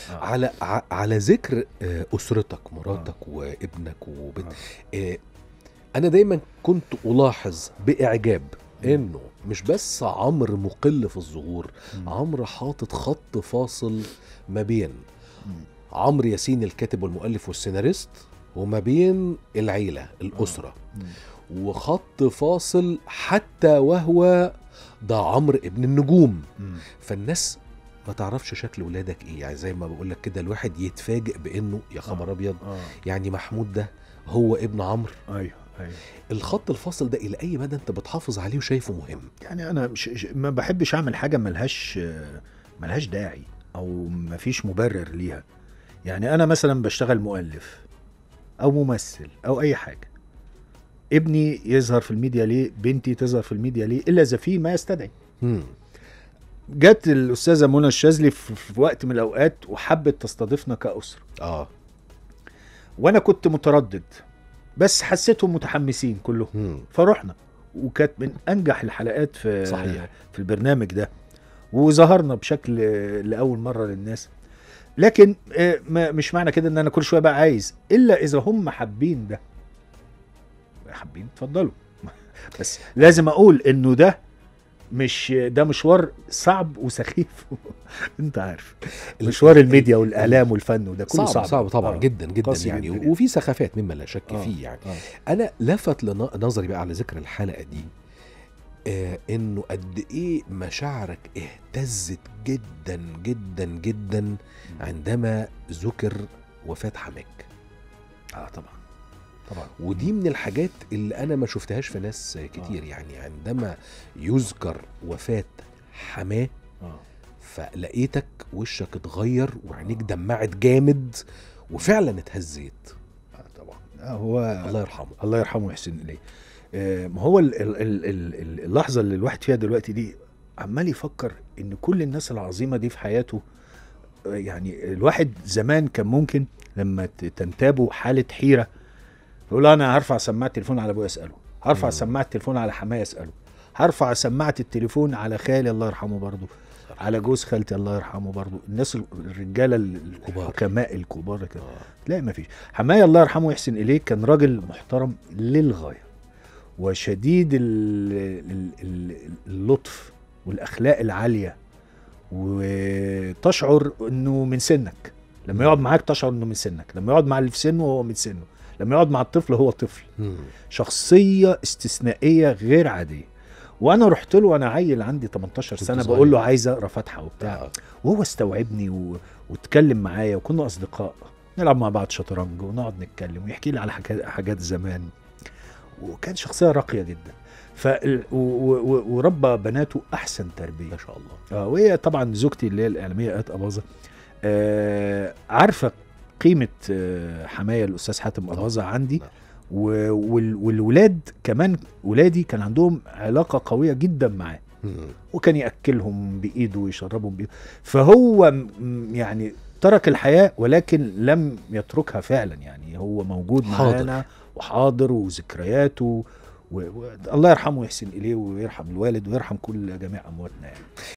آه. على ع- على ذكر آه، اسرتك مراتك وابنك وبنت آه، انا دايما كنت الاحظ باعجاب انه مش بس عمرو مقل في الظهور مم. عمرو حاطط خط فاصل ما بين مم. عمرو ياسين الكاتب والمؤلف والسيناريست وما بين العيله الاسره مم. وخط فاصل حتى وهو ده عمرو ابن النجوم مم. فالناس ما تعرفش شكل ولادك ايه يعني زي ما بقول لك كده الواحد يتفاجئ بانه يا خبر آه. ابيض اه يعني محمود ده هو ابن عمرو ايوه ايوه الخط الفاصل ده الى اي مدى انت بتحافظ عليه وشايفه مهم يعني انا مش مش- ما بحبش اعمل حاجه ملهاش ملهاش داعي او مفيش مبرر ليها يعني انا مثلا بشتغل مؤلف او ممثل او اي حاجه ابني يظهر في الميديا ليه بنتي تظهر في الميديا ليه الا اذا في ما يستدعي مم. جت الاستاذه منى الشاذلي في في وقت من الاوقات وحبت تستضيفنا كاسره اه وانا كنت متردد بس حسيتهم متحمسين كلهم مم. فرحنا وكانت من انجح الحلقات في صحيح. في البرنامج ده وظهرنا بشكل آه، لاول مره للناس لكن آه، ما مش معنى كده ان انا كل شويه بقى عايز الا اذا هم حابين ده حابين اتفضلوا بس لازم اقول انه ده مش ده مشوار صعب وسخيف انت عارف مشوار الميديا والاعلام والفن وده كله صعب صعب صعب طبعا آه. جدا جدا قاسي يعني جداً. وفي سخافات مما لا شك آه. فيه يعني آه. انا لفت لنظري بقى على ذكر الحلقه دي آه انه قد ايه مشاعرك اهتزت جدا جدا جدا عندما ذكر وفاه حماك اه طبعا طبعا ودي من الحاجات اللي انا ما شفتهاش في ناس كتير آه. يعني عندما يذكر وفاه حماه اه فلقيتك وشك اتغير وعينيك دمعت جامد وفعلا اتهزيت آه طبعا آه هو الله يرحمه الله يرحمه ويحسن اليه آه، ما هو ال- ال- ال- ال- اللحظه اللي الواحد فيها دلوقتي دي عمال يفكر ان كل الناس العظيمه دي في حياته آه، يعني الواحد زمان كان ممكن لما ت- تنتابه حاله حيره يقول انا هرفع سماعه التليفون على ابويا اساله هرفع مم. سماعه التليفون على حماية اساله هرفع سماعه التليفون على خالي الله يرحمه برضه على جوز خالتي الله يرحمه برضه الناس ال- الرجاله ال- كبار. الحكماء الكبار كده آه. لا ما فيش حماية الله يرحمه ويحسن إليه كان راجل محترم للغاية وشديد ال- ال- ال- اللطف والأخلاق العالية وتشعر أنه من سنك لما يقعد معاك تشعر أنه من سنك لما يقعد مع اللي في سنه هو من سنه لما يقعد مع الطفل هو طفل مم. شخصية استثنائية غير عادية وانا رحت له وانا عيل عندي 18 كنت سنه صغير. بقول له عايز اقرا فاتحه وبتاع آه. وهو استوعبني و... واتكلم معايا وكنا اصدقاء نلعب مع بعض شطرنج ونقعد نتكلم ويحكي لي على حاجات, حاجات زمان وكان شخصيه راقيه جدا ف و... و... وربى بناته احسن تربيه ما شاء الله اه وهي طبعا زوجتي اللي هي الاعلاميه ايات اباظه آه عارفه قيمه آه حمايه الاستاذ حاتم اباظه عندي نعم. و... وال... والولاد كمان ولادي كان عندهم علاقه قويه جدا معاه مم. وكان ياكلهم بايده ويشربهم بايده فهو م- يعني ترك الحياه ولكن لم يتركها فعلا يعني هو موجود حاضر. معانا وحاضر وذكرياته و... و... الله يرحمه ويحسن اليه ويرحم الوالد ويرحم كل جميع امواتنا يعني